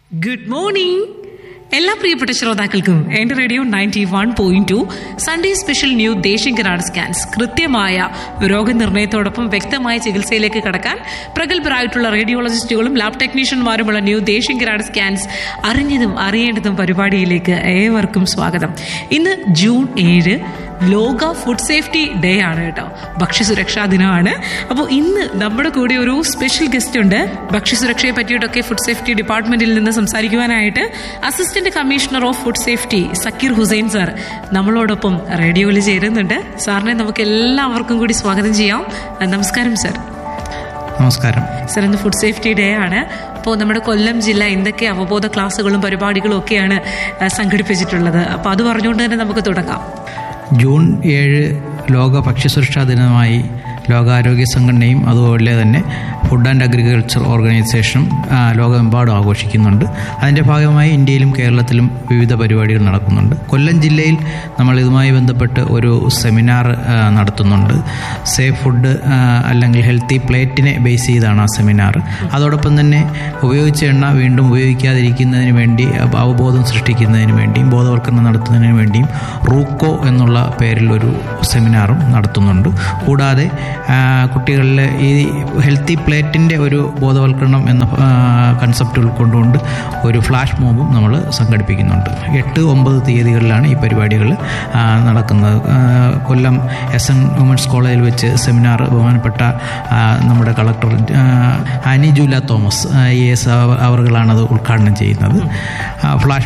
good morning എല്ലാ പ്രിയപ്പെട്ട ശ്രോതാക്കൾക്കും എന്റെ radio ninety one point two Sunday special new Deshinganad scans കൃത്യമായ രോഗനിർണയത്തോടൊപ്പം വ്യക്തമായ ചികിത്സയിലേക്ക് കടക്കാൻ പ്രഗത്ഭരായിട്ടുള്ള റേഡിയോളജിസ്റ്റുകളും ലാബ് ടെക്നീഷ്യന്മാരുമുള്ള ന്യൂ ദേശിംഗനാട് സ്കാൻസ് അറിഞ്ഞതും അറിയേണ്ടതും പരിപാടിയിലേക്ക് ഏവർക്കും സ്വാഗതം ഇന്ന് ജൂൺ ഏഴ് ലോക ഫുഡ് സേഫ്റ്റി ഡേ ആണ് കേട്ടോ ഭക്ഷ്യസുരക്ഷാ ദിനമാണ് അപ്പോൾ ഇന്ന് നമ്മുടെ കൂടെ ഒരു സ്പെഷ്യൽ ഗസ്റ്റ് ഉണ്ട് ഭക്ഷ്യസുരക്ഷയെ പറ്റിയിട്ടൊക്കെ ഫുഡ് സേഫ്റ്റി ഡിപ്പാർട്ട്മെന്റിൽ നിന്ന് സംസാരിക്കുവാനായിട്ട് assistant commissioner of food safety Zakir Hussain sir നമ്മളോടൊപ്പം റേഡിയോയിൽ ചേരുന്നുണ്ട് സാറിനെ നമുക്ക് എല്ലാവർക്കും കൂടി സ്വാഗതം ചെയ്യാം നമസ്കാരം സാർ നമസ്കാരം സർ ഇന്ന് ഫുഡ് സേഫ്റ്റി ഡേ ആണ് അപ്പോൾ നമ്മുടെ കൊല്ലം ജില്ല എന്തൊക്കെ അവബോധ ക്ലാസ്സുകളും പരിപാടികളും ഒക്കെയാണ് ആ, സംഘടിപ്പിച്ചിട്ടുള്ളത് അപ്പോൾ അത് പറഞ്ഞുകൊണ്ട് തന്നെ നമുക്ക് തുടങ്ങാം ജൂൺ ഏഴ് ലോക ഭക്ഷ്യസുരക്ഷാ ദിനമായി ലോകാരോഗ്യ സംഘടനയും അതുപോലെ തന്നെ ഫുഡ് ആൻഡ് അഗ്രികൾച്ചർ ഓർഗനൈസേഷനും ആ, ലോകമെമ്പാടും ആഘോഷിക്കുന്നുണ്ട് അതിൻ്റെ ഭാഗമായി ഇന്ത്യയിലും കേരളത്തിലും വിവിധ പരിപാടികൾ നടക്കുന്നുണ്ട് കൊല്ലം ജില്ലയിൽ നമ്മൾ ഇതുമായി ബന്ധപ്പെട്ട് ഒരു സെമിനാർ ആ, നടത്തുന്നുണ്ട് സേഫ് ഫുഡ് ആ, അല്ലെങ്കിൽ ഹെൽത്തി പ്ലേറ്റിനെ ബേസ് ചെയ്താണ് ആ സെമിനാർ അതോടൊപ്പം തന്നെ ഉപയോഗിച്ച എണ്ണ വീണ്ടും ഉപയോഗിക്കാതിരിക്കുന്നതിന് വേണ്ടി അവബോധം സൃഷ്ടിക്കുന്നതിന് വേണ്ടിയും ബോധവൽക്കരണം നടത്തുന്നതിന് വേണ്ടിയും റൂക്കോ എന്നുള്ള പേരിൽ ഒരു സെമിനാറും നടത്തുന്നുണ്ട് കൂടാതെ ആ, കുട്ടികളിലെ ഈ ഹെൽത്തി പ്ലേറ്റിൻ്റെ ഒരു ബോധവൽക്കരണം എന്ന കൺസെപ്റ്റ് ഉൾക്കൊണ്ടുകൊണ്ട് ഒരു ഫ്ലാഷ് മോബും നമ്മൾ സംഘടിപ്പിക്കുന്നുണ്ട് എട്ട് ഒമ്പത് തീയതികളിലാണ് ഈ പരിപാടികൾ ആ, നടക്കുന്നത് ആ, കൊല്ലം എസ് എൻ വുമൻസ് കോളേജിൽ വെച്ച് സെമിനാർ ബഹുമാനപ്പെട്ട ആ, നമ്മുടെ കളക്ടർ ആ, ആനി ജൂല തോമസ് ഐ എസ് അവർകളാണ് അത് ഉദ്ഘാടനം ചെയ്യുന്നത് ആ, ഫ്ലാഷ്